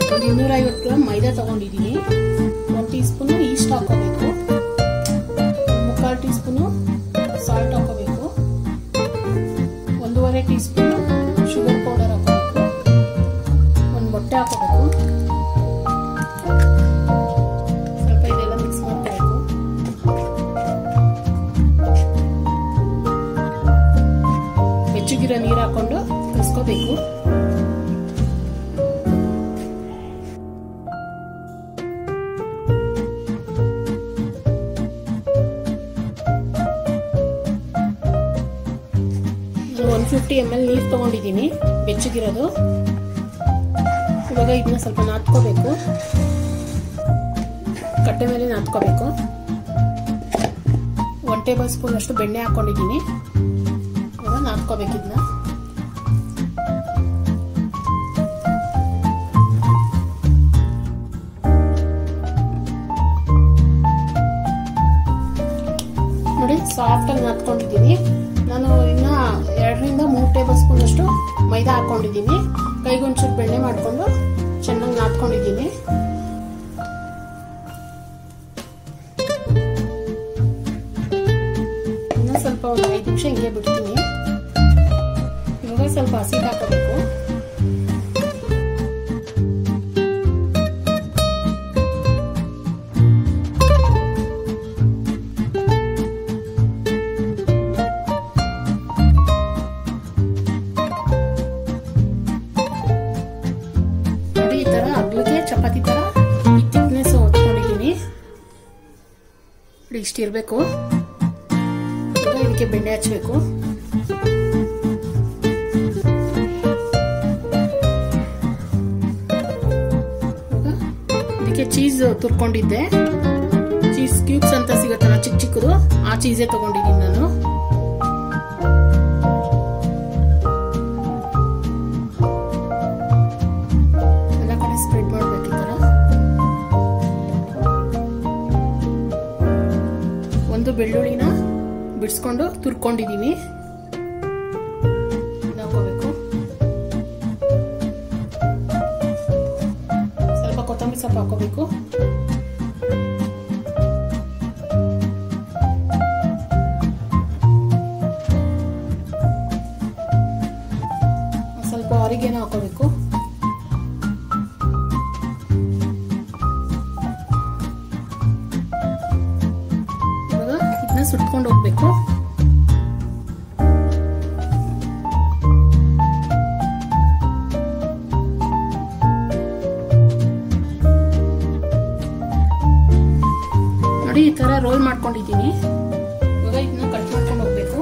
ಒಂದು ಇನ್ನೂರೈವತ್ತು ಗ್ರಾಮ್ ಮೈದಾ ತಗೊಂಡಿದ್ದೀನಿ ಒಂದು ಟೀ ಸ್ಪೂನು ಈಸ್ಟ್ ಹಾಕೋಬೇಕು ಮುಕ್ಕಾಲು ಟೀ ಸ್ಪೂನು ಸಾಲ್ಟ್ ಹಾಕೋಬೇಕು ಒಂದೂವರೆ ಟೀ ಸ್ಪೂನು ಶುಗರ್ ಪೌಡರ್ ಹಾಕೋಬೇಕು ಒಂದು ಮೊಟ್ಟೆ ಹಾಕೋಬೇಕು ಸ್ವಲ್ಪ ಇದೆಲ್ಲ ಮಿಕ್ಸ್ ಮಾಡ್ಕೋಬೇಕು ಬೆಚ್ಚಗಿರೋ ನೀರು ಹಾಕೊಂಡು ಕಲಿಸ್ಕೋಬೇಕು ಒನ್ ಫಿಫ್ಟಿ ಎಮ್ ಎಲ್ ನೀರು ತೊಗೊಂಡಿದ್ದೀನಿ ಬೆಚ್ಚಗಿರೋದು ಇವಾಗ ಇದನ್ನ ಸ್ವಲ್ಪ ನಾದ್ಕೋಬೇಕು ಕಟ್ಟೆ ಮೇಲೆ ನಾದ್ಕೋಬೇಕು ಒನ್ ಟೇಬಲ್ ಸ್ಪೂನ್ ಅಷ್ಟು ಬೆಣ್ಣೆ ಹಾಕೊಂಡಿದ್ದೀನಿ ಇವಾಗ ನಾದ್ಕೋಬೇಕು ಇದನ್ನ ನೋಡಿ ಸಾಫ್ಟ್ ಆಗಿ ನಾದ್ಕೊಂಡಿದ್ದೀನಿ ನಾನು ಇನ್ನ ಎರಡರಿಂದ ಮೂರು ಟೇಬಲ್ ಸ್ಪೂನ್ ಅಷ್ಟು ಮೈದಾ ಹಾಕೊಂಡಿದ್ದೀನಿ ಕೈಗೊಂಚೂರು ಬೆಣ್ಣೆ ಮಾಡಿಕೊಂಡು ಚೆನ್ನಾಗಿ ನಾದ್ಕೊಂಡಿದ್ದೀನಿ ಇನ್ನ ಸ್ವಲ್ಪ ಒಂದು ಐದು ನಿಮಿಷ ಹಿಂಗೆ ಬಿಡ್ತೀನಿ ಇವಾಗ ಸ್ವಲ್ಪ ಹಸಿ ಹಾಕಬೇಕು ನೋಡಿ ಈ ತರ ಅಗ್ಲಿಗೆ ಚಪಾತಿ ತರ ಈ ಥಿಕ್ನೆಸ್ ಹೊತ್ಕೊಂಡಿದ್ದೀನಿ ನೋಡಿ ಇಷ್ಟು ಇರಬೇಕು ಈಗ ಇದಕ್ಕೆ ಬೆಣ್ಣೆ ಹಚ್ಚಬೇಕು ಇದಕ್ಕೆ ಚೀಸ್ ತುರ್ಕೊಂಡಿದ್ದೆ ಚೀಸ್ ಕ್ಯೂಬ್ಸ್ ಅಂತ ಸಿಗುತ್ತಲ್ಲ ಚಿಕ್ಕ ಚಿಕ್ಕದು ಆ ಚೀಸೇ ತಗೊಂಡಿದ್ದೀನಿ ನಾನು ಎಲ್ಲ ಕಡೆ ಸ್ಪ್ರೆಡ್ ಮಾಡ್ಬೇಕು ಈ ತರ ಒಂದು ಬೆಳ್ಳುಳ್ಳಿನ ಬಿಡಿಸ್ಕೊಂಡು ತುರ್ಕೊಂಡಿದ್ದೀನಿ ಹಾಕೋಬೇಕು ಸ್ವಲ್ಪ ಕೊತ್ತಂಬರಿ ಸೊಪ್ಪು ಹಾಕೋಬೇಕು ಸ್ವಲ್ಪ ಆರಿಗೇನ ಹಾಕೋಬೇಕು ಇವಾಗ ಇದನ್ನ ಸುಟ್ಕೊಂಡು ಹೋಗ್ಬೇಕು ನೋಡಿ ಈ ತರ ರೋಲ್ ಮಾಡ್ಕೊಂಡಿದ್ದೀನಿ ಇವಾಗ ಇದನ್ನ ಕಟ್ ಮಾಡ್ಕೊಂಡು ಹೋಗ್ಬೇಕು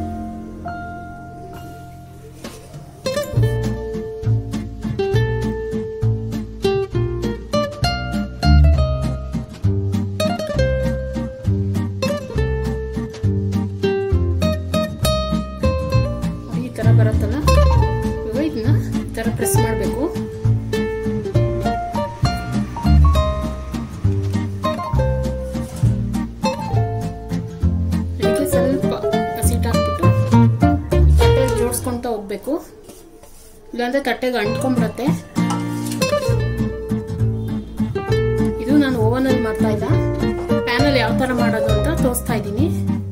ನೋಡಿ ಈ ತರ ಬರುತ್ತಲ್ಲ ಇವಾಗ ಇದನ್ನ ಈ ತರ ಪ್ರೆಸ್ ಮಾಡಬೇಕು ಇದಕ್ಕೆ ಸ್ವಲ್ಪ ಹಸಿಟ್ಟು ಹಾಕ್ಬಿಟ್ಟು ತಟ್ಟೆ ಜೋಡಿಸ್ಕೊಂತ ಹೋಗ್ಬೇಕು ಇಲ್ಲಾಂದ್ರೆ ತಟ್ಟೆಗೆ ಅಂಟ್ಕೊಂಡ್ಬಿಡತ್ತೆ ಇದು ನಾನು ಓವನ್ ಅಲ್ಲಿ ಮಾಡ್ತಾ ಇಲ್ಲ ಪ್ಯಾನ್ ಅಲ್ಲಿ ಯಾವ ತರ ಮಾಡೋದು ಅಂತ ತೋರಿಸ್ತಾ ಇದ್ದೀನಿ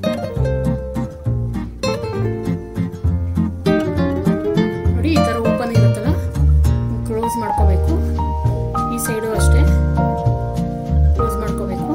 ನೋಡಿ ಈ ತರ ಓಪನ್ ಇರುತ್ತಲ್ಲ ಕ್ಲೋಸ್ ಮಾಡ್ಕೋಬೇಕು ಈ ಸೈಡು ಅಷ್ಟೇ ಕ್ಲೋಸ್ ಮಾಡ್ಕೋಬೇಕು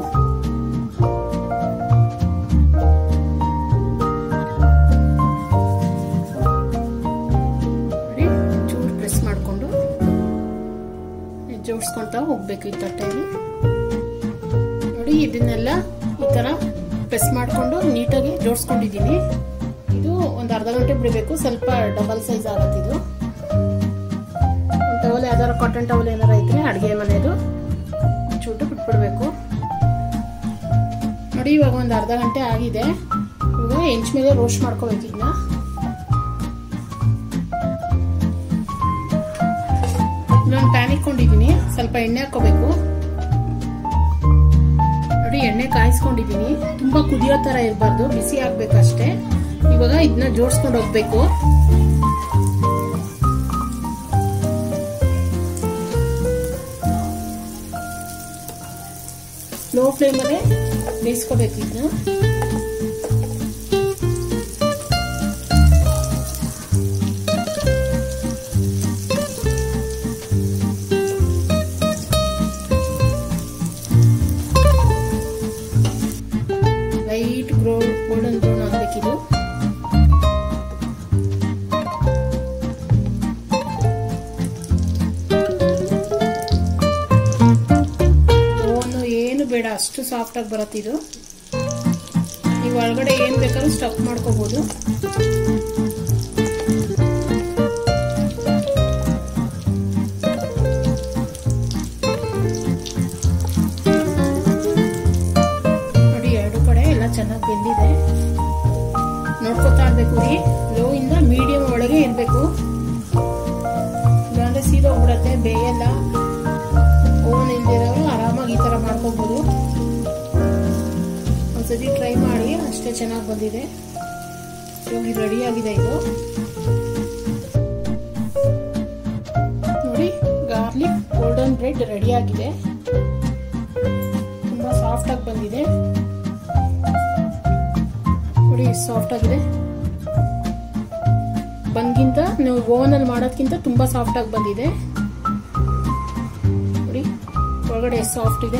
ನೋಡಿ ಚೂರು ಪ್ರೆಸ್ ಮಾಡಿಕೊಂಡು ಜೋಡಿಸ್ಕೊಂತ ಹೋಗ್ಬೇಕು ಈ ತಟ್ಟೆಯಲ್ಲಿ ನೋಡಿ ಇದನ್ನೆಲ್ಲ ಈ ತರ ಪ್ರೆಸ್ ಮಾಡಿಕೊಂಡು ನೀಟಾಗಿ ಜೋಡಿಸ್ಕೊಂಡಿದ್ದೀನಿ ಇದು ಒಂದು ಅರ್ಧ ಗಂಟೆ ಬಿಡಬೇಕು ಸ್ವಲ್ಪ ಡಬಲ್ ಸೈಜ್ ಆಗತ್ತೆ ಇದು ಒಂದು ಟವಲ್ ಯಾವ್ದಾರ ಕಾಟನ್ ಟವಲ್ ಏನಾರ ಇದ್ರೆ ಅಡುಗೆ ಮನೆಯದು ಚೂಟು ಬಿಟ್ಬಿಡ್ಬೇಕು ನೋಡಿ ಇವಾಗ ಒಂದು ಅರ್ಧ ಗಂಟೆ ಆಗಿದೆ ಇವಾಗ ಹೆಂಚ್ ಮೇಲೆ ರೋಸ್ಟ್ ಮಾಡ್ಕೋಬೇಕು ಇದನ್ನ ನಾನು ಪ್ಯಾನ್ ಇಟ್ಕೊಂಡಿದ್ದೀನಿ ಸ್ವಲ್ಪ ಎಣ್ಣೆ ಹಾಕೋಬೇಕು ನೋಡಿ ಎಣ್ಣೆ ಕಾಯಿಸ್ಕೊಂಡಿದ್ದೀನಿ ತುಂಬಾ ಕುದಿಯೋ ತರ ಇರಬಾರ್ದು ಬಿಸಿ ಆಗ್ಬೇಕು ಅಷ್ಟೇ ಇವಾಗ ಇದನ್ನ ಜೋಡಿಸ್ಕೊಂಡು ಹೋಗ್ಬೇಕು ಲೋ ಫ್ಲೇಮಲ್ಲೇ ಬೇಯಿಸ್ಕೋಬೇಕು ಇದನ್ನ ಲೈಟ್ ಗ್ರೋ ಗೋಲ್ಡನ್ ಬ್ರೌನ್ ಆಗಬೇಕಿದು ಓವನ್ ಏನು ಬೇಡ ಅಷ್ಟು ಸಾಫ್ಟ್ ಆಗಿ ಬರುತ್ತೆ ಇದು ನೀವು ಒಳಗಡೆ ಏನ್ ಬೇಕಾದ್ರೂ ಸ್ಟಫ್ ಮಾಡ್ಕೋಬಹುದು ನೋಡಿ ಎರಡು ಕಡೆ ಎಲ್ಲ ಚೆನ್ನಾಗಿ ಬೆಂದಿದೆ ನೋಡ್ಕೊತಾ ಇರ್ಬೇಕು ರೀ ಲೋ ಇಂದ ಮೀಡಿಯಂ ಒಳಗೆ ಇರಬೇಕು ಇಲ್ಲಾಂದ್ರೆ ಸೀದಾ ಹೋಗ್ಬಿಡತ್ತೆ ಬೇಯಲ್ಲ ಓವನ್ ಇಲ್ದಿರೋರು ಆರಾಮಾಗಿ ಈ ತರ ಮಾಡ್ಕೋಬಹುದು ಒಂದ್ಸತಿ ಟ್ರೈ ಮಾಡಿ ಅಷ್ಟೇ ಚೆನ್ನಾಗಿ ಬಂದಿದೆ ಇವಾಗ ರೆಡಿ ಆಗಿದೆ ಇದು ನೋಡಿ ಗಾರ್ಲಿಕ್ ಗೋಲ್ಡನ್ ಬ್ರೆಡ್ ರೆಡಿ ಆಗಿದೆ ತುಂಬಾ ಸಾಫ್ಟ್ ಆಗಿ ಬಂದಿದೆ ನೋಡಿ ಸಾಫ್ಟ್ ಆಗಿದೆ ಬಂದ್ಗಿಂತ ನೀವು ಓವನ್ ಅಲ್ಲಿ ಮಾಡೋದ್ಕಿಂತ ತುಂಬಾ ಸಾಫ್ಟ್ ಆಗಿ ಬಂದಿದೆ ನೋಡಿ ಒಳಗಡೆ ಸಾಫ್ಟ್ ಇದೆ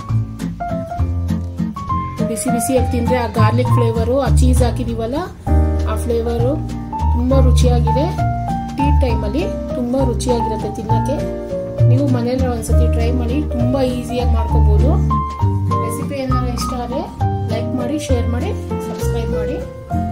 ಬಿಸಿ ಬಿಸಿಯಾಗಿ ತಿಂದ್ರೆ ಆ ಗಾರ್ಲಿಕ್ ಫ್ಲೇವರು ಆ ಚೀಸ್ ಹಾಕಿದೀವಲ್ಲ ಆ ಫ್ಲೇವರು ತುಂಬಾ ರುಚಿಯಾಗಿದೆ ಟೀ ಟೈಮಲ್ಲಿ ತುಂಬಾ ರುಚಿಯಾಗಿರುತ್ತೆ ತಿನ್ನಕ್ಕೆ ನೀವು ಮನೇಲಿ ಒಂದ್ಸತಿ ಟ್ರೈ ಮಾಡಿ ತುಂಬಾ ಈಸಿಯಾಗಿ ಮಾಡ್ಕೋಬಹುದು ರೆಸಿಪಿ ಏನಾದ್ರು ಇಷ್ಟ ಆದರೆ ಲೈಕ್ ಮಾಡಿ ಶೇರ್ ಮಾಡಿ ಸಬ್ಸ್ಕ್ರೈಬ್ ಮಾಡಿ